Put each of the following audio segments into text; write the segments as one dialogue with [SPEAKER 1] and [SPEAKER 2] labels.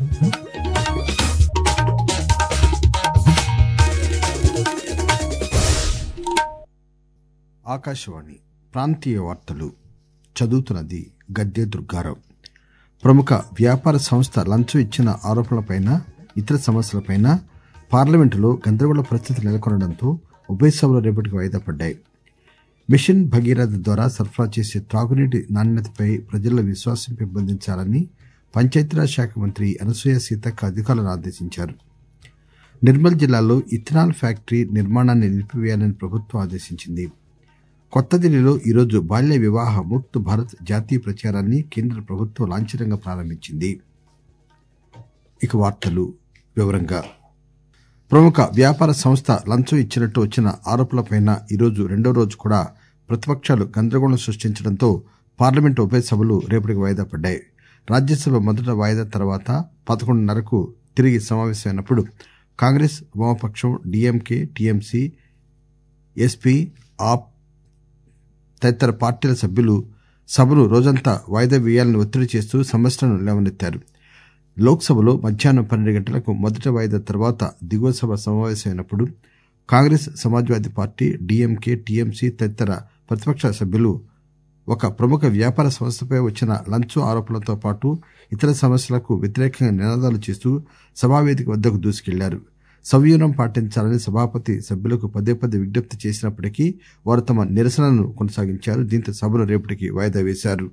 [SPEAKER 1] ఆకాశవాణి ప్రాంతీయ వార్తలు చదువుతున్నది గద్దె దుర్గారావు ప్రముఖ వ్యాపార సంస్థ లంచం ఇచ్చిన ఆరోపణలపై ఇతర సమస్యలపై పార్లమెంటులో గందరగోళ పరిస్థితి నెలకొనడంతో ఉభయ సభలు రేపటికి వాయిదా పడ్డాయి మిషన్ భగీరథ ద్వారా సరఫరా చేసే త్రాగునీటి నాణ్యతపై ప్రజల్లో విశ్వాసం పెంపొందించాలని పంచాయతీరాజ్ శాఖ మంత్రి అనసూయ సీతక్క అధికారులను ఆదేశించారు నిర్మల్ జిల్లాలో ఇథనాల్ ఫ్యాక్టరీ నిర్మాణాన్ని నిలిపివేయాలని ప్రభుత్వం ఆదేశించింది కొత్త ఢిల్లీలో ఈరోజు బాల్య వివాహ ముక్త్ భారత్ జాతీయ ప్రచారాన్ని కేంద్ర ప్రభుత్వం లాంఛనంగా ప్రారంభించింది ఇక వార్తలు వివరంగా ప్రముఖ వ్యాపార సంస్థ లంచం ఇచ్చినట్టు వచ్చిన ఆరోపణలపై ఈరోజు రెండో రోజు కూడా ప్రతిపక్షాలు గందరగోళం సృష్టించడంతో పార్లమెంటు ఉభయ సభలు రేపటికి వాయిదా పడ్డాయి రాజ్యసభ మొదటి వాయిదా తర్వాత పదకొండున్నరకు తిరిగి సమావేశమైనప్పుడు కాంగ్రెస్ వామపక్షం డీఎంకే టీఎంసీ ఎస్పీ ఆప్ తదితర పార్టీల సభ్యులు సభను రోజంతా వాయిదా వేయాలని ఒత్తిడి చేస్తూ సమస్యలను లేవనెత్తారు లోక్ సభలో మధ్యాహ్నం పన్నెండు గంటలకు మొదటి వాయిదా తర్వాత దిగువ సభ సమావేశమైనప్పుడు Congress Samajwadi party DMK TMC తదితర ప్రతిపక్ష సభ్యులు ఒక ప్రముఖ వ్యాపార సంస్థపై వచ్చిన లంచం ఆరోపణలతో పాటు ఇతర సమస్యలకు వ్యతిరేకంగా నినాదాలు చేస్తూ సభావేదిక వద్దకు దూసుకెళ్లారు సంయమనం పాటించాలని సభాపతి సభ్యులకు పదే పదే విజ్ఞప్తి చేసినప్పటికీ వారు తమ నిరసనలను కొనసాగించారు దీంతో సభను రేపటికి వాయిదా వేశారు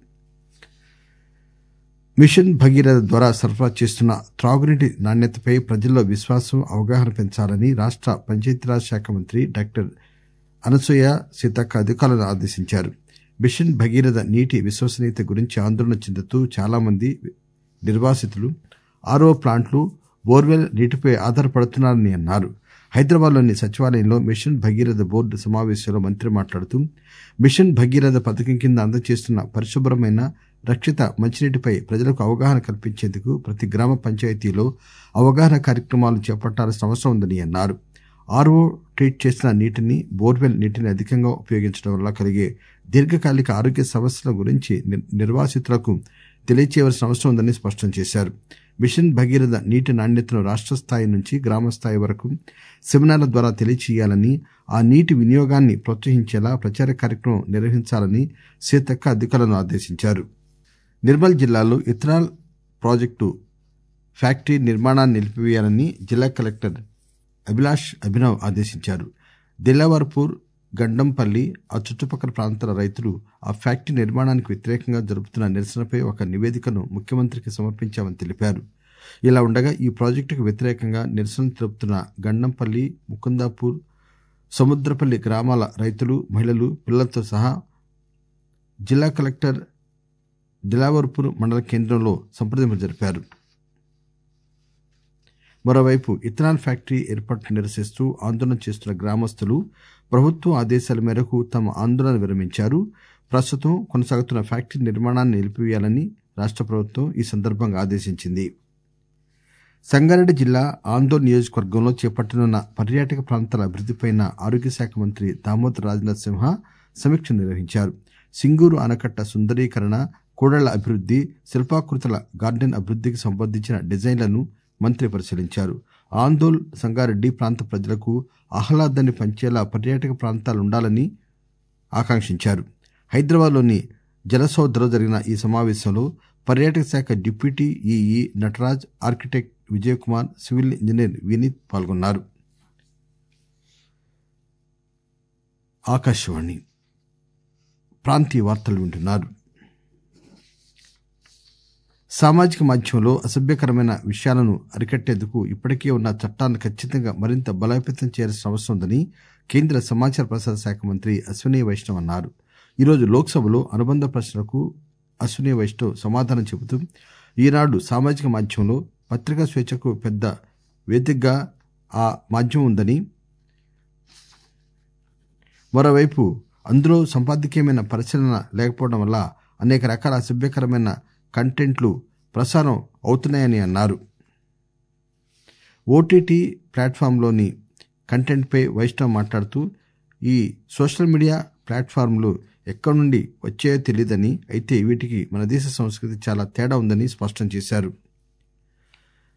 [SPEAKER 1] మిషన్ భగీరథ ద్వారా సరఫరా చేస్తున్న త్రాగునీటి నాణ్యతపై ప్రజల్లో విశ్వాసం అవగాహన పెంచాలని రాష్ట పంచాయతీరాజ్ శాఖ మంత్రి డాక్టర్ అనసూయ సీతక్క అధికారులను ఆదేశించారు మిషన్ భగీరథ నీటి విశ్వసనీయత గురించి ఆందోళన చెందుతూ చాలా మంది నిర్వాసితులు ఆరో ప్లాంట్లు బోర్వెల్ నీటిపై ఆధారపడుతున్నారని అన్నారు హైదరాబాద్ లోని సచివాలయంలో మిషన్ భగీరథ బోర్డు సమావేశంలో మంత్రి మాట్లాడుతూ మిషన్ భగీరథ పథకం కింద అందజేస్తున్న పరిశుభ్రమైన రక్షిత మంచినీటిపై ప్రజలకు అవగాహన కల్పించేందుకు ప్రతి గ్రామ పంచాయతీలో అవగాహన కార్యక్రమాలు చేపట్టాల్సిన అవసరం ఉందని అన్నారు ఆర్ఓ ట్రీట్ చేసిన నీటిని బోర్వెల్ నీటిని అధికంగా ఉపయోగించడం వల్ల కలిగే దీర్ఘకాలిక ఆరోగ్య సమస్యల గురించి నిర్వాసితులకు తెలియచేయవలసిన అవసరం ఉందని స్పష్టం చేశారు మిషన్ భగీరథ నీటి నాణ్యతను రాష్ట్ర స్థాయి నుంచి గ్రామ స్థాయి వరకు సెమినార్ల ద్వారా తెలియచేయాలని ఆ నీటి వినియోగాన్ని ప్రోత్సహించేలా ప్రచార కార్యక్రమం నిర్వహించాలని సీతక్క అధికారులను ఆదేశించారు నిర్మల్ జిల్లాలో ఇథనాల్ ప్రాజెక్టు ఫ్యాక్టరీ నిర్మాణాన్ని నిలిపివేయాలని జిల్లా కలెక్టర్ అభిలాష్ అభినవ్ ఆదేశించారు దిలావర్పూర్ గండంపల్లి ఆ చుట్టుపక్కల ప్రాంతాల రైతులు ఆ ఫ్యాక్టరీ నిర్మాణానికి వ్యతిరేకంగా జరుపుతున్న నిరసనపై ఒక నివేదికను ముఖ్యమంత్రికి సమర్పించామని తెలిపారు ఇలా ఉండగా ఈ ప్రాజెక్టుకు వ్యతిరేకంగా నిరసన తెలుపుతున్న గండంపల్లి ముకుందాపూర్ సముద్రపల్లి గ్రామాల రైతులు మహిళలు పిల్లలతో సహా జిల్లా కలెక్టర్ దిలావర్పూర్ మండల కేంద్రంలో సంప్రదింపులు జరిపారు మరోవైపు ఇథనాల్ ఫ్యాక్టరీ ఏర్పాటును నిరసిస్తూ ఆందోళన చేస్తున్న గ్రామస్తులు ప్రభుత్వం ఆదేశాల మేరకు తమ ఆందోళన విరమించారు ప్రస్తుతం కొనసాగుతున్న ఫ్యాక్టరీ నిర్మాణాన్ని నిలిపివేయాలని రాష్ట ప్రభుత్వం ఈ సందర్భంగా ఆదేశించింది సంగారెడ్డి జిల్లా ఆందోళన నియోజకవర్గంలో చేపట్టనున్న పర్యాటక ప్రాంతాల అభివృద్దిపై ఆరోగ్య శాఖ మంత్రి దామోదర్ రాజ్నాథ్ సింహ సమీక్ష నిర్వహించారు సింగూరు ఆనకట్ట సుందరీకరణ కూడళ్ల అభివృద్ది శిల్పాకృతుల గార్డెన్ అభివృద్దికి సంబంధించిన డిజైన్లను మంత్రి పరిశీలించారు ఆందోళ్ సంగారెడ్డి ప్రాంత ప్రజలకు ఆహ్లాదాన్ని పంచేలా పర్యాటక ప్రాంతాలు ఉండాలని ఆకాంక్షించారు హైదరాబాద్లోని జలసౌద్లో జరిగిన ఈ సమావేశంలో పర్యాటక శాఖ deputy EE Nataraj architect Vijayakumar civil engineer Vineeth పాల్గొన్నారు ఆకాశవాణి ప్రాంతీయ వార్తలు వింటున్నారు సామాజిక మాధ్యమంలో అసభ్యకరమైన విషయాలను అరికట్టేందుకు ఇప్పటికే ఉన్న చట్టాలను ఖచ్చితంగా మరింత బలోపేతం చేయాల్సిన అవసరం ఉందని కేంద్ర సమాచార ప్రసార శాఖ మంత్రి అశ్విని వైష్ణవ్ అన్నారు ఈరోజు లోక్సభలో అనుబంధ ప్రశ్నలకు అశ్విని వైష్ణవ్ సమాధానం చెబుతూ ఈనాడు సామాజిక మాధ్యమంలో పత్రికా స్వేచ్ఛకు పెద్ద వేదికగా ఆ మాధ్యమం ఉందని మరోవైపు అందులో సంపాదకీయమైన పరిశీలన లేకపోవడం వల్ల అనేక రకాల అసభ్యకరమైన కంటెంట్లు ప్రసారం అవుతున్నాయని అన్నారు ఓటీటీ ప్లాట్ఫామ్లోని కంటెంట్పై వైష్ణవ్ మాట్లాడుతూ ఈ సోషల్ మీడియా ప్లాట్ఫామ్లు ఎక్కడి నుండి వచ్చాయో తెలియదని అయితే వీటికి మన దేశ సంస్కృతి చాలా తేడా ఉందని స్పష్టం చేశారు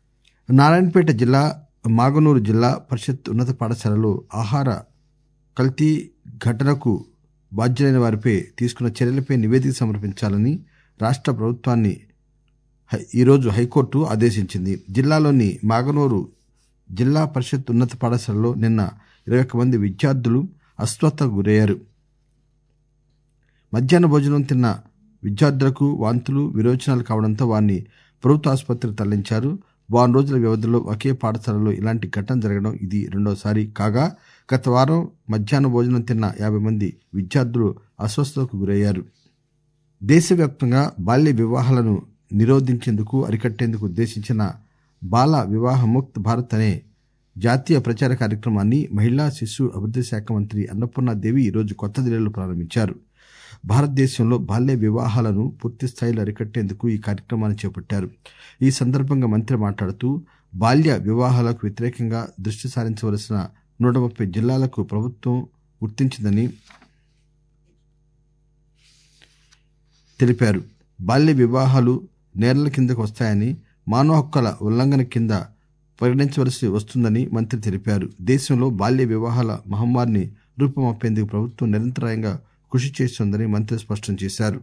[SPEAKER 1] నారాయణపేట జిల్లా మాగనూరు జిల్లా పరిషత్ ఉన్నత పాఠశాలలో ఆహార కల్తీ ఘటనకు బాధ్యులైన వారిపై తీసుకున్న చర్యలపై నివేదిక సమర్పించాలని రాష్ట ప్రభుత్వాన్ని ఈరోజు హైకోర్టు ఆదేశించింది జిల్లాలోని మాగనూరు జిల్లా పరిషత్ ఉన్నత పాఠశాలలో నిన్న ఇరవై ఒక్క మంది విద్యార్థులు అస్వస్థతకు గురయ్యారు మధ్యాహ్న భోజనం తిన్న విద్యార్థులకు వాంతులు విరోచనాలు కావడంతో వారిని ప్రభుత్వ ఆసుపత్రికి తరలించారు వారం రోజుల వ్యవధిలో ఒకే పాఠశాలలో ఇలాంటి ఘటన జరగడం ఇది రెండోసారి కాగా గత వారం మధ్యాహ్న భోజనం తిన్న యాభై మంది విద్యార్థులు అస్వస్థతకు గురయ్యారు దేశవ్యాప్తంగా బాల్య వివాహాలను నిరోధించేందుకు అరికట్టేందుకు ఉద్దేశించిన బాల వివాహ ముక్త్ భారత్ అనే జాతీయ ప్రచార కార్యక్రమాన్ని మహిళా శిశు అభివృద్ది శాఖ మంత్రి అన్నపూర్ణాదేవి ఈరోజు కొత్త ఢిల్లీలో ప్రారంభించారు భారతదేశంలో బాల్య వివాహాలను పూర్తి స్థాయిలో అరికట్టేందుకు ఈ కార్యక్రమాన్ని చేపట్టారు ఈ సందర్భంగా మంత్రి మాట్లాడుతూ బాల్య వివాహాలకు వ్యతిరేకంగా దృష్టి సారించవలసిన నూట ముప్పై జిల్లాలకు ప్రభుత్వం గుర్తించిందని తెలిపారు బాల్య వివాహాలు నేరల కిందకు వస్తాయని మానవ హక్కుల ఉల్లంఘన కింద పరిగణించవలసి వస్తుందని మంత్రి తెలిపారు దేశంలో బాల్య వివాహాల మహమ్మారిని రూపుమాపేందుకు ప్రభుత్వం నిరంతరాయంగా కృషి చేస్తోందని మంత్రి స్పష్టం చేశారు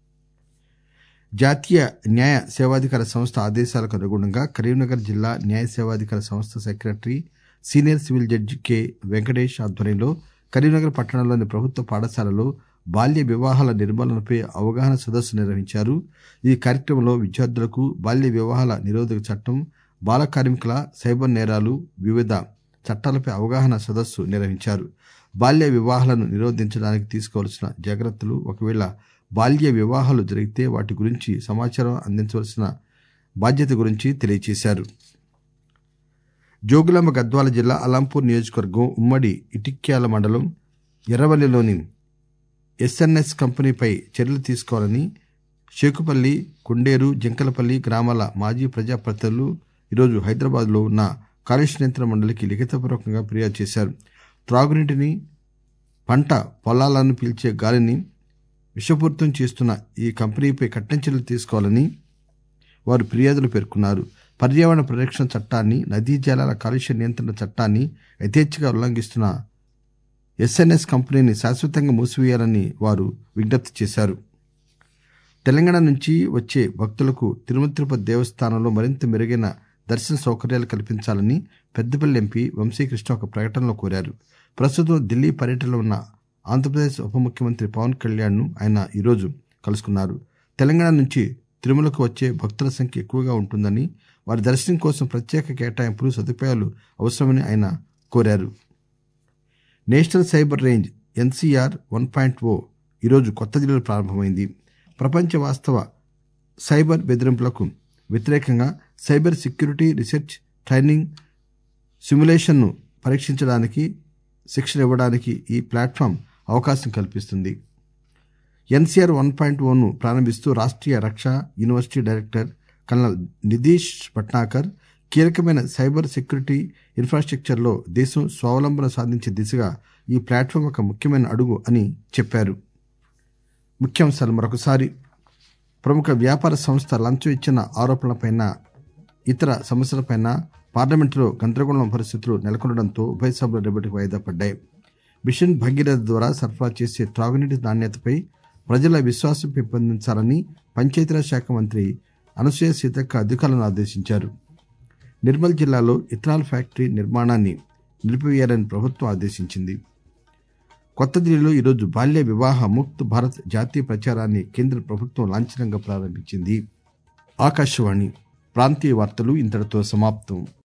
[SPEAKER 1] జాతీయ న్యాయ సేవాధికార సంస్థ ఆదేశాలకు అనుగుణంగా కరీంనగర్ జిల్లా న్యాయ సేవాధికార సంస్థ secretary senior civil judge K Venkatesh ఆధ్వర్యంలో కరీంనగర్ పట్టణంలోని ప్రభుత్వ పాఠశాలలో బాల్య వివాహాల నిర్మూలనపై అవగాహన సదస్సు నిర్వహించారు ఈ కార్యక్రమంలో విద్యార్థులకు బాల్య వివాహాల నిరోధక చట్టం బాల కార్మికుల సైబర్ నేరాలు వివిధ చట్టాలపై అవగాహన సదస్సు నిర్వహించారు బాల్య వివాహాలను నిరోధించడానికి తీసుకోవాల్సిన జాగ్రత్తలు ఒకవేళ బాల్య వివాహాలు జరిగితే వాటి గురించి సమాచారం అందించవలసిన బాధ్యత గురించి తెలియజేశారు జోగులాంబ గద్వాల జిల్లా అలంపూర్ నియోజకవర్గం ఉమ్మడి ఇటిక్యాల మండలం ఎర్రవల్లిలోని ఎస్ఎన్ఎస్ కంపెనీపై చర్యలు తీసుకోవాలని షేకుపల్లి కొండేరు జింకలపల్లి గ్రామాల మాజీ ప్రజాప్రతినిధులు ఈరోజు హైదరాబాద్లో ఉన్న కాలుష్య నియంత్రణ మండలికి లిఖితపూర్వకంగా ఫిర్యాదు చేశారు త్రాగునీటిని పంట పొలాలను పీల్చే గాలిని విషపూరితం చేస్తున్న ఈ కంపెనీపై కఠిన చర్యలు తీసుకోవాలని వారు ఫిర్యాదులు పేర్కొన్నారు పర్యావరణ పరిరక్షణ చట్టాన్ని నదీ జలాల కాలుష్య నియంత్రణ చట్టాన్ని యథేచ్ఛగా ఉల్లంఘిస్తున్న ఎస్ఎన్ఎస్ కంపెనీని శాశ్వతంగా మూసివేయాలని వారు విజ్ఞప్తి చేశారు తెలంగాణ నుంచి వచ్చే భక్తులకు తిరుమల తిరుపతి దేవస్థానంలో మరింత మెరుగైన దర్శన సౌకర్యాలు కల్పించాలని పెద్దపల్లి ఎంపీ వంశీకృష్ణ ఒక ప్రకటనలో కోరారు ప్రస్తుతం ఢిల్లీ పర్యటనలో ఉన్న ఆంధ్రప్రదేశ్ ఉప ముఖ్యమంత్రి పవన్ కళ్యాణ్ ను ఆయన ఈరోజు కలుసుకున్నారు తెలంగాణ నుంచి తిరుమలకు వచ్చే భక్తుల సంఖ్య ఎక్కువగా ఉంటుందని వారి దర్శనం కోసం ప్రత్యేక కేటాయింపులు సదుపాయాలు అవసరమని ఆయన కోరారు national cyber range NCR one point O ఈరోజు కొత్త ఢిల్లీలో ప్రారంభమైంది ప్రపంచ వాస్తవ సైబర్ బెదిరింపులకు వ్యతిరేకంగా సైబర్ సెక్యూరిటీ రీసెర్చ్ ట్రైనింగ్ సిమ్యులేషన్ను పరీక్షించడానికి శిక్షణ ఇవ్వడానికి ఈ ప్లాట్ఫామ్ అవకాశం కల్పిస్తుంది ఎన్సీఆర్ వన్ పాయింట్ ఓను ప్రారంభిస్తూ Rashtriya Raksha university director colonel Nitish Bhatnagar కీలకమైన సైబర్ సెక్యూరిటీ ఇన్ఫ్రాస్ట్రక్చర్లో దేశం స్వావలంబన సాధించే దిశగా ఈ ప్లాట్ఫామ్ ఒక ముఖ్యమైన అడుగు అని చెప్పారు ముఖ్యాంశాలు మరొకసారి ప్రముఖ వ్యాపార సంస్థ లంచం ఇచ్చిన ఆరోపణలపై ఇతర సమస్యలపై పార్లమెంటులో గందరగోళం పరిస్థితులు నెలకొనడంతో ఉభయ సభలు రేపటికి వాయిదా పడ్డాయి మిషన్ భగీరథ ద్వారా సరఫరా చేసే త్రాగునీటి నాణ్యతపై ప్రజల విశ్వాసం పెంపొందించాలని పంచాయతీరాజ్ శాఖ మంత్రి అనసూయ సీతక్క అధికారులను ఆదేశించారు నిర్మల్ జిల్లాలో ఇథనాల్ ఫ్యాక్టరీ నిర్మాణాన్ని నిలిపివేయాలని ప్రభుత్వం ఆదేశించింది కొత్త ఢిల్లీలో ఈరోజు బాల్య వివాహ ముక్త్ భారత్ జాతీయ ప్రచారాన్ని కేంద్ర ప్రభుత్వం లాంఛనంగా ప్రారంభించింది ఆకాశవాణి ప్రాంతీయ వార్తలు ఇంతటితో సమాప్తం